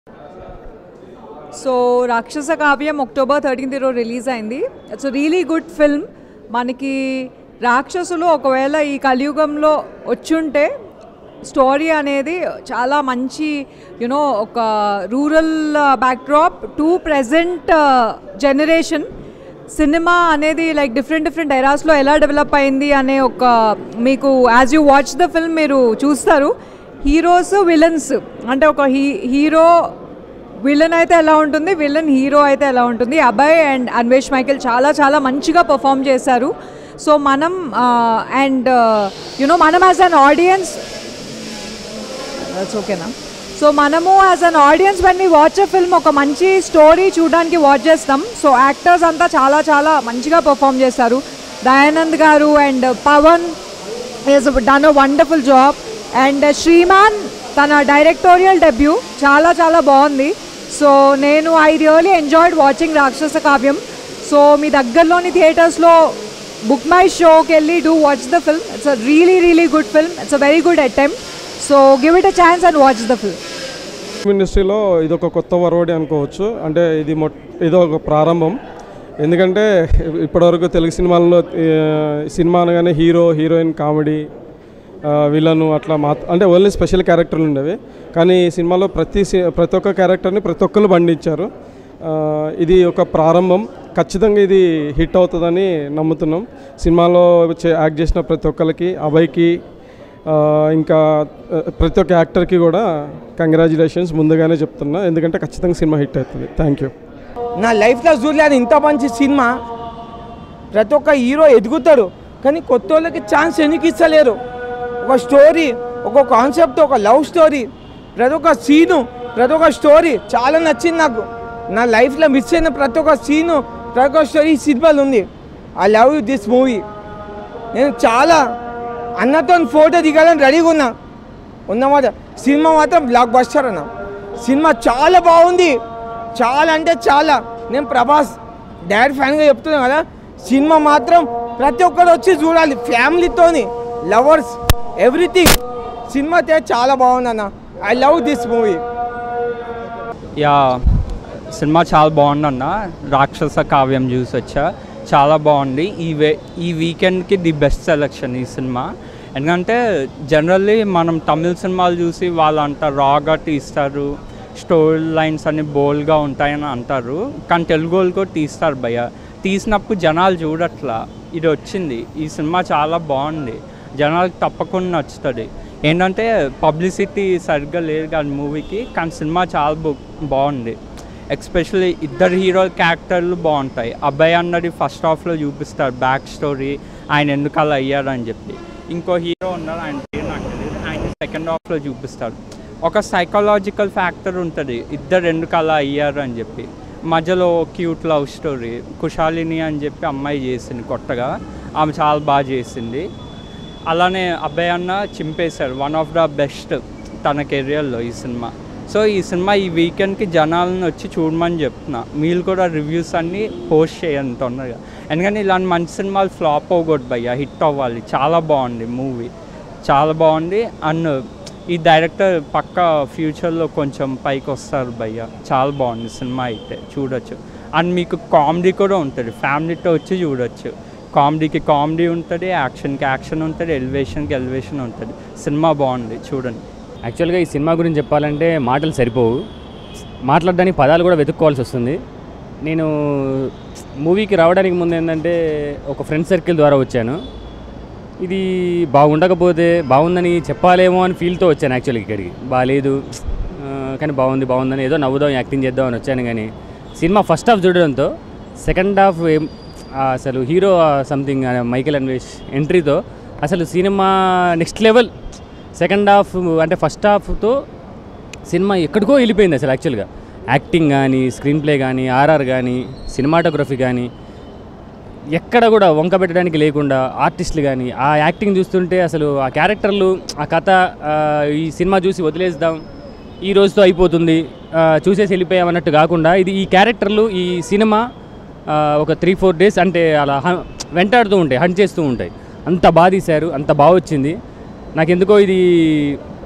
So Rakshasa Kavyam October thirteenth ఈరోజు release అయింది it's really good film మనకి రాక్షసులు ఒకవేళ ఈ కలియుగంలో వచ్చుంటే స్టోరీ అనేది చాలా మంచి యునో ఒక rural backdrop to present generation సినిమా అనేది లైక్ డిఫరెంట్ డిఫరెంట్ ఎరాస్లో ఎలా డెవలప్ అయింది అనే ఒక మీకు as you watch the film మీరు చూస్తారు హీరోస్ విలన్స్ అంటే ఒక హీ హీరో విలన్ అయితే ఎలా ఉంటుంది విలన్ హీరో అయితే ఎలా ఉంటుంది అభయ్ అండ్ అన్వేష్ మైకేల్ చాలా చాలా మంచిగా పర్ఫామ్ చేశారు సో మనం అండ్ యునో మనం యాజ్ అన్ ఆడియన్స్ దట్స్ ఓకేనా సో మనము as an audience when we watch a film ఒక మంచి స్టోరీ చూడడానికి వాచ్ చేస్తాం సో యాక్టర్స్ అంతా చాలా చాలా మంచిగా పర్ఫామ్ చేశారు Dayanand garu and Pavan is done a wonderful job and Sriman తన డైరెక్టోరియల్ డెబ్యూ చాలా చాలా బాగుంది సో నేను ఐ రియలీ ఎంజాయిడ్ వాచింగ్ రాక్షస కావ్యం సో మీ దగ్గరలోని థియేటర్స్లో బుక్ మై షోకి వెళ్ళి do watch the film it's a really really good film it's a very good attempt so give it a chance and watch the film ఇండస్ట్రీలో ఇది ఒక కొత్త వరవడి అనుకోవచ్చు అంటే ఇది మొ ఇది ఒక ప్రారంభం ఎందుకంటే ఇప్పటివరకు తెలుగు సినిమాల్లో ఆ, సినిమా అనగానే హీరో హీరోయిన్ కామెడీ విలను అట్లా మా అంటే ఓన్లీ స్పెషల్ క్యారెక్టర్లు ఉండేవి కానీ ఈ సినిమాలో ప్రతి సి- ప్రతి ఒక్క క్యారెక్టర్ని ప్రతి ఒక్కరు పండించారు ఆ, ఇది ఒక ప్రారంభం ఖచ్చితంగా ఇది హిట్ అవుతుందని నమ్ముతున్నాం సినిమాలో చే- యాక్ట్ చేసిన ప్రతి ఒక్కరికి అభయ్కి ఆ, ఇంకా ఆ, ప్రతి ఒక్క యాక్టర్కి కూడా కంగ్రాచులేషన్స్ ముందుగానే చెప్తున్నా ఎందుకంటే ఖచ్చితంగా సినిమా హిట్ అవుతుంది థ్యాంక్ యూ నా లైఫ్లో చూడలేదు ఇంత మంచి సినిమా ప్రతి ఒక్క హీరో ఎదుగుతాడు కానీ కొత్త వాళ్ళకి ఛాన్స్ ఎందుకు ఇస్తలేరు ఒక స్టోరీ ఒక కాన్సెప్ట్ ఒక లవ్ స్టోరీ ప్రతి ఒక్క సీను ప్రతి ఒక్క స్టోరీ చాలా నచ్చింది నాకు నా లైఫ్లో మిస్ అయిన ప్రతి ఒక్క సీను ప్రతి ఒక్క స్టోరీ ఈ సినిమాలో ఉంది I love you this movie నేను చాలా అన్నతో ఫోటో దిగాలని రెడీగా ఉన్నా ఉన్నమాట సినిమా మాత్రం బ్లాక్ బస్టర్ అన్న సినిమా చాలా బాగుంది చాలా అంటే చాలా నేను ప్రభాస్ డాడీ ఫ్యాన్గా చెప్తున్నాను కదా సినిమా మాత్రం ప్రతి ఒక్కరు వచ్చి చూడాలి ఫ్యామిలీతోని లవర్స్ ఎవ్రీథింగ్ సినిమా అయితే చాలా బాగుంది అన్న I love this movie yeah సినిమా చాలా బాగుందన్న రాక్షస కావ్యం చూసి వచ్చా చాలా బాగుంది ఈ వే ఈ వీకెండ్కి ది బెస్ట్ సెలెక్షన్ ఈ సినిమా ఎందుకంటే జనరల్లీ మనం తమిళ సినిమాలు చూసి వాళ్ళు అంటారు రాగా తీస్తారు స్టోరీ లైన్స్ అన్ని బోల్డ్గా ఉంటాయని అంటారు కానీ తెలుగు వాళ్ళు కూడా తీస్తారు భయ్య తీసినప్పుడు జనాలు చూడట్లా ఇది వచ్చింది ఈ సినిమా చాలా బాగుంది జనాలకు తప్పకుండా నచ్చుతుంది ఏంటంటే పబ్లిసిటీ సరిగ్గా లేదు కానీ మూవీకి కానీ సినిమా చాలా బా- బాగుంది ఎక్స్పెషల్లీ ఇద్దరు హీరో క్యారెక్టర్లు బాగుంటాయి అబ్బాయి అన్నది ఫస్ట్ హాఫ్లో చూపిస్తారు బ్యాక్ స్టోరీ ఆయన ఎందుకు అలా అయ్యాడని చెప్పి ఇంకో హీరో ఉన్నారు ఆయన పేరు నాకు తెలియదు ఆయన సెకండ్ హాఫ్లో చూపిస్తారు ఒక సైకలాజికల్ ఫ్యాక్టర్ ఉంటుంది ఇద్దరు ఎందుకు అలా అయ్యారు అని చెప్పి మధ్యలో క్యూట్ లవ్ స్టోరీ కుషాలిని అని చెప్పి అమ్మాయి చేసింది కొత్తగా ఆమె చాలా బాగా చేసింది అలానే అబ్బాయి అన్న చింపేశారు వన్ ఆఫ్ ద బెస్ట్ తన కెరియర్లో ఈ సినిమా సో ఈ సినిమా ఈ వీకెండ్కి జనాలను వచ్చి చూడమని చెప్తున్నా మీరు కూడా రివ్యూస్ అన్నీ పోస్ట్ చేయండి తొందరగా ఎందుకంటే ఇలాంటి మంచి సినిమాలు ఫ్లాప్ అవ్వకూడదు భయ్య హిట్ అవ్వాలి చాలా బాగుంది మూవీ చాలా బాగుంది అండ్ ఈ డైరెక్టర్ పక్క ఫ్యూచర్లో కొంచెం పైకి వస్తారు భయ్య చాలా బాగుంది సినిమా అయితే చూడొచ్చు అండ్ మీకు కామెడీ కూడా ఉంటుంది ఫ్యామిలీతో వచ్చి చూడొచ్చు కామెడీకి కామెడీ ఉంటుంది యాక్షన్కి యాక్షన్ ఉంటుంది ఎలివేషన్కి ఎలివేషన్ ఉంటుంది సినిమా బాగుంది చూడండి యాక్చువల్గా ఈ సినిమా గురించి చెప్పాలంటే మాటలు సరిపోవు మాట్లాడడానికి పదాలు కూడా వెతుక్కోవాల్సి వస్తుంది నేను మూవీకి రావడానికి ముందు ఏంటంటే ఒక ఫ్రెండ్ సర్కిల్ ద్వారా వచ్చాను ఇది బాగుండకపోతే బాగుందని చెప్పాలేమో అని ఫీల్తో వచ్చాను యాక్చువల్గా ఇక్కడికి బాగాలేదు ఆ, కానీ బాగుంది బాగుందని ఏదో నవ్వుదాం యాక్టింగ్ చేద్దాం అని వచ్చాను కానీ సినిమా ఫస్ట్ హాఫ్ చూడడంతో సెకండ్ హాఫ్ ఏం ఆ, అసలు హీరో సంథింగ్ మైకేల్ అన్వేష్ ఎంట్రీతో అసలు సినిమా నెక్స్ట్ లెవెల్ సెకండ్ హాఫ్ అంటే ఫస్ట్ హాఫ్తో సినిమా ఎక్కడికో వెళ్ళిపోయింది అసలు యాక్చువల్గా యాక్టింగ్ కానీ స్క్రీన్ ప్లే కానీ ఆర్ఆర్ కానీ సినిమాటోగ్రఫీ కానీ ఎక్కడ కూడా వంక పెట్టడానికి లేకుండా ఆర్టిస్టులు కానీ ఆ యాక్టింగ్ చూస్తుంటే అసలు ఆ క్యారెక్టర్లు ఆ కథ ఆ, ఈ సినిమా చూసి వదిలేద్దాం ఈ రోజుతో అయిపోతుంది ఆ, చూసేసి వెళ్ళిపోయాం అన్నట్టు కాకుండా ఇది ఈ క్యారెక్టర్లు ఈ సినిమా ఆ, ఒక త్రీ ఫోర్ డేస్ అంటే అలా హ- వెంటాడుతూ ఉంటాయి హంట్ చేస్తూ ఉంటాయి అంత బాగా తీశారు అంత బాగా వచ్చింది నాకు ఎందుకో ఇది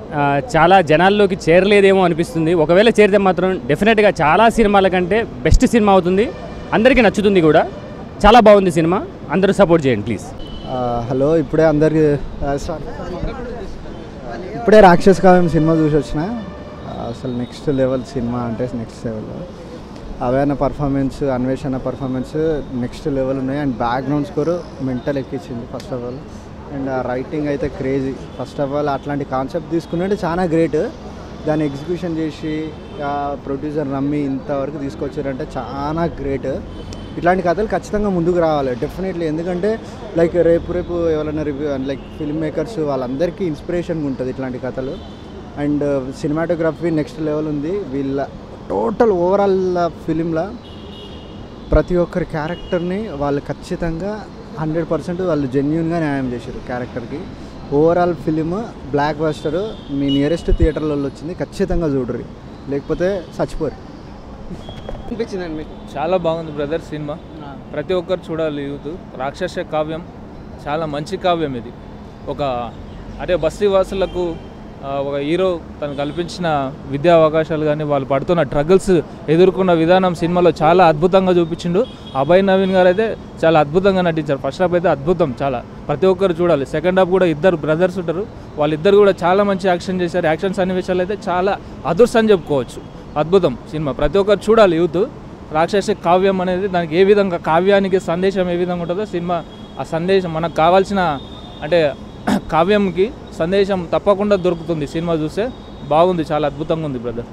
ఆ, చాలా జనాల్లోకి చేరలేదేమో అనిపిస్తుంది ఒకవేళ చేరితే మాత్రం డెఫినెట్గా చాలా సినిమాల కంటే బెస్ట్ సినిమా అవుతుంది అందరికీ నచ్చుతుంది కూడా చాలా బాగుంది సినిమా అందరూ సపోర్ట్ చేయండి ప్లీజ్ ఆ, హలో ఇప్పుడే అందరికి ఆ, సారీ ఇప్పుడే రాక్షస్ కావ్యం సినిమా చూసి వచ్చిన ఆ, అసలు నెక్స్ట్ లెవెల్ సినిమా అంటే నెక్స్ట్ లెవెల్ అవేన పర్ఫార్మెన్స్ అన్వేషణ పర్ఫార్మెన్స్ నెక్స్ట్ లెవెల్ ఉన్నాయి అండ్ బ్యాక్గ్రౌండ్ స్కోర్ మెంటల్ ఎక్కించింది ఫస్ట్ ఆఫ్ ఆల్ అండ్ ఆ రైటింగ్ అయితే క్రేజీ ఫస్ట్ ఆఫ్ ఆల్ అట్లాంటి కాన్సెప్ట్ తీసుకున్నట్టు చాలా గ్రేట్ దాన్ని ఎగ్జిక్యూషన్ చేసి ప్రొడ్యూసర్ నమ్మి ఇంతవరకు తీసుకొచ్చారంటే చాలా గ్రేట్ ఇట్లాంటి కథలు ఖచ్చితంగా ముందుకు రావాలి డెఫినెట్లీ ఎందుకంటే లైక్ రేపు రేపు ఎవరైనా రివ్యూ లైక్ ఫిల్మ్ మేకర్స్ వాళ్ళందరికీ ఇన్స్పిరేషన్గా ఉంటుంది ఇట్లాంటి కథలు అండ్ సినిమాటోగ్రఫీ నెక్స్ట్ లెవెల్ ఉంది వీళ్ళ టోటల్ ఓవరాల్ ఫిలింలో ప్రతి ఒక్కరి క్యారెక్టర్ని వాళ్ళు ఖచ్చితంగా హండ్రెడ్ పర్సెంట్ వాళ్ళు జెన్యున్గా న్యాయం చేశారు క్యారెక్టర్కి ఓవరాల్ ఫిలిం బ్లాక్ బస్టర్ మీ నియరెస్ట్ థియేటర్లలో వచ్చింది ఖచ్చితంగా చూడరు లేకపోతే చచ్చిపోరు అనిపించిందండి మీకు చాలా బాగుంది బ్రదర్ సినిమా ప్రతి ఒక్కరు చూడాలి యూత్ రాక్షస కావ్యం చాలా మంచి కావ్యం ఇది ఒక అంటే బస్తీ వాసులకు ఆ, ఒక హీరో తను కల్పించిన విద్యా అవకాశాలు కానీ వాళ్ళు పడుతున్న ట్రగుల్స్ ఎదుర్కొన్న విధానం సినిమాలో చాలా అద్భుతంగా చూపించిండు అభయ్ నవీన్ గారు అయితే చాలా అద్భుతంగా నటించారు ఫస్ట్ హాఫ్ అయితే అద్భుతం చాలా ప్రతి ఒక్కరు చూడాలి సెకండ్ హాఫ్ కూడా ఇద్దరు బ్రదర్స్ ఉంటారు వాళ్ళిద్దరు కూడా చాలా మంచి యాక్షన్ చేశారు యాక్షన్ సన్నివేశాలు అయితే చాలా అదృష్టం అని చెప్పుకోవచ్చు అద్భుతం సినిమా ప్రతి ఒక్కరు చూడాలి యూత్ రాక్షస కావ్యం అనేది దానికి ఏ విధంగా కావ్యానికి సందేశం ఏ విధంగా ఉంటుందో సినిమా ఆ సందేశం మనకు కావాల్సిన అంటే కావ్యంకి సందేశం తప్పకుండా దొరుకుతుంది సినిమా చూస్తే బాగుంది చాలా అద్భుతంగా ఉంది బ్రదర్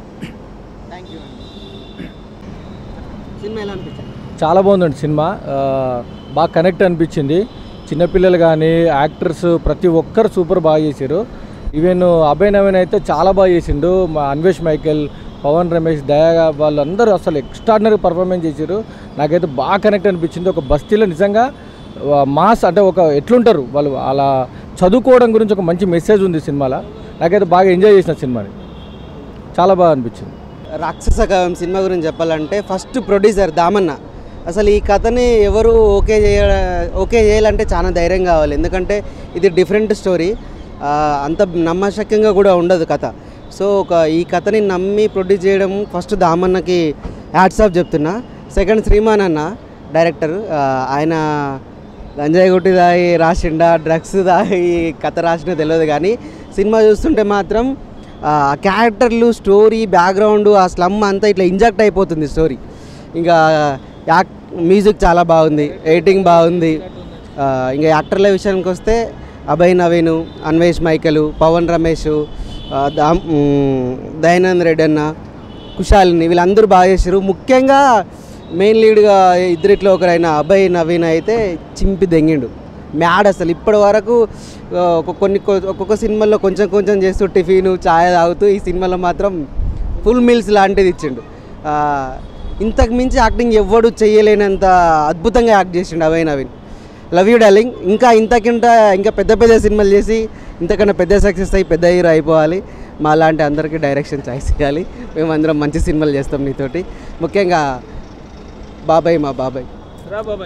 సినిమా ఎలా అనిపించింది చాలా బాగుందండి సినిమా ఆ, బాగా కనెక్ట్ అనిపించింది చిన్నపిల్లలు కానీ యాక్టర్స్ ప్రతి ఒక్కరు సూపర్ బాగా చేశారు ఈవెన్ అభయ్ నవీన్ అయితే చాలా బాగా చేసిండు మా అన్వేష్ మైకేల్ పవన్ రమేష్ దయా వాళ్ళందరూ అసలు ఎక్స్ట్రాడినరీ పర్ఫార్మెన్స్ చేశారు నాకైతే బాగా కనెక్ట్ అనిపించింది ఒక బస్తీలో నిజంగా ఆ, మాస్ అంటే ఒక ఎట్లుంటారు వాళ్ళు అలా చదువుకోవడం గురించి ఒక మంచి మెసేజ్ ఉంది సినిమాలో నాకైతే బాగా ఎంజాయ్ చేసిన సినిమాని చాలా బాగా అనిపించింది రాక్షస కావ్యం సినిమా గురించి చెప్పాలంటే ఫస్ట్ ప్రొడ్యూసర్ దామన్న అసలు ఈ కథని ఎవరు ఓకే చేయ ఓకే చేయాలంటే చాలా ధైర్యం కావాలి ఎందుకంటే ఇది డిఫరెంట్ స్టోరీ ఆ, అంత నమ్మశక్యంగా కూడా ఉండదు కథ సో ఒక ఈ కథని నమ్మి ప్రొడ్యూస్ చేయడం ఫస్ట్ దామన్నకి హ్యాట్స్ ఆఫ్ చెప్తున్నా సెకండ్ శ్రీమాన్ అన్న డైరెక్టర్ ఆ, ఆయన గంజాయి కొట్టి దాగి రాసిండా డ్రగ్స్ దాగి కథ రాసినా తెలియదు కానీ సినిమా చూస్తుంటే మాత్రం ఆ క్యారెక్టర్లు స్టోరీ బ్యాక్గ్రౌండ్ ఆ స్లమ్ అంతా ఇట్లా ఇంజెక్ట్ అయిపోతుంది స్టోరీ ఇంకా యాక్ మ్యూజిక్ చాలా బాగుంది ఎడిటింగ్ బాగుంది ఆ, ఇంకా యాక్టర్ల విషయానికి వస్తే అభయ్ నవీన్ అన్వేష్ మైకలు పవన్ రమేష్ ఆ, దామ్ ఉమ్, దయానంద్ రెడ్డి అన్న కుషాలిని వీళ్ళందరూ బాగా చేశారు ముఖ్యంగా మెయిన్ లీడ్గా ఇద్దరిట్లో ఒకరైన అభయ్ నవీన్ అయితే చింపి దెంగిండు మ్యాడ్ అసలు ఇప్పటి వరకు ఆ, ఒక కొన్ని కొ- ఒక్కొక్క సినిమాల్లో కొంచెం కొంచెం చేస్తూ టిఫిన్ ఛాయ్ తాగుతూ ఈ సినిమాలో మాత్రం ఫుల్ మీల్స్ లాంటిది ఇచ్చిండు ఆ, ఇంతకు మించి యాక్టింగ్ ఎవ్వడు చేయలేనంత అద్భుతంగా యాక్ట్ చేసిండు Abhay Naveen love you darling ఇంకా ఇంతకింత ఇంకా పెద్ద పెద్ద సినిమాలు చేసి ఇంతకన్నా పెద్ద సక్సెస్ అయ్యి పెద్ద హీరో అయిపోవాలి మా లాంటి అందరికీ డైరెక్షన్ చాయిస్ ఇవ్వాలి మేమందరం మంచి సినిమాలు చేస్తాం నీతోటి ముఖ్యంగా బాబాయ్ మా బాబాయ్ రా బాబాయ్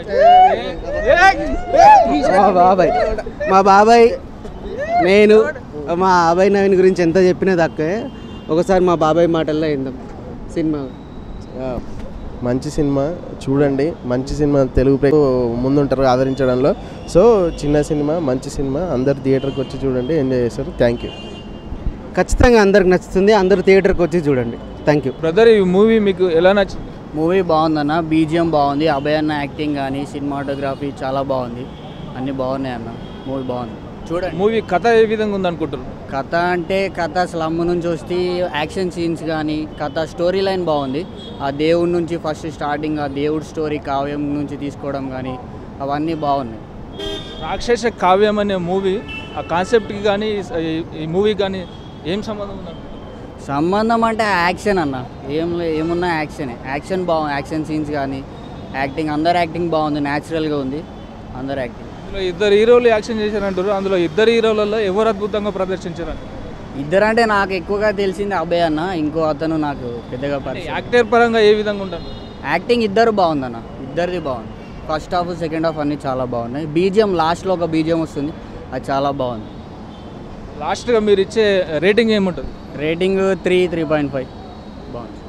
మా బాబాయ్ మా బాబాయ్ నేను మా అభయ్ నవీన్ గురించి ఎంత చెప్పినా తక్కువే ఒకసారి మా బాబాయ్ మాటల్లో ఇందాం సినిమా ఆ, మంచి సినిమా చూడండి మంచి సినిమా తెలుగు ప్రే ముందుంటారు ఆదరించడంలో సో చిన్న సినిమా మంచి సినిమా అందరు థియేటర్కి వచ్చి చూడండి ఎంజాయ్ చేస్తారు థ్యాంక్ యూ ఖచ్చితంగా అందరికి నచ్చుతుంది అందరు థియేటర్కి వచ్చి చూడండి థ్యాంక్ యూ బ్రదర్ ఈ మూవీ మీకు ఎలా నచ్చింది మూవీ బాగుందన్న బీజిఎం బాగుంది అభయ్ అన్న యాక్టింగ్ కానీ సినిమాటోగ్రఫీ చాలా బాగుంది అన్నీ బాగున్నాయి అన్న మూవీ బాగుంది చూడండి మూవీ కథ ఏ విధంగా ఉంది అనుకుంటారు కథ అంటే కథ స్లమ్ నుంచి వస్తే యాక్షన్ సీన్స్ కానీ కథ స్టోరీ లైన్ బాగుంది ఆ దేవుడి నుంచి ఫస్ట్ స్టార్టింగ్ ఆ దేవుడి స్టోరీ కావ్యం నుంచి తీసుకోవడం కానీ అవన్నీ బాగున్నాయి రాక్షస కావ్యం అనే మూవీ ఆ కాన్సెప్ట్కి కానీ ఈ- ఈ మూవీ కానీ ఏం సంబంధం ఉంది అనుకుంటారు? సంబంధం అంటే యాక్షన్ అన్న ఏం లే- ఏమున్నా యాక్షనే యాక్షన్ బాగుంది యాక్షన్ సీన్స్ కానీ యాక్టింగ్ అందరు యాక్టింగ్ బాగుంది న్యాచురల్గా ఉంది అందరు యాక్టింగ్ అందులో ఇద్దరు హీరోలు యాక్షన్ చేశారంటారు అందులో ఇద్దరు హీరోలలో ఎవరు అద్భుతంగా ప్రదర్శించారంట ఇద్దరంటే నాకు ఎక్కువగా తెలిసింది అభయ్ అన్న ఇంకో అతను నాకు పెద్దగా పరిచయం యాక్టర్ పరంగా ఏ విధంగా ఉంటారు యాక్టింగ్ ఇద్దరు బాగుందన్న ఇద్దరిది బాగుంది ఫస్ట్ హాఫ్ సెకండ్ హాఫ్ అన్నీ చాలా బాగున్నాయి బీజిఎం లాస్ట్లో ఒక బీజిఎం వస్తుంది అది చాలా బాగుంది లాస్ట్గా మీరు ఇచ్చే రేటింగ్ ఏముంటుంది rating three three point five బాగుంది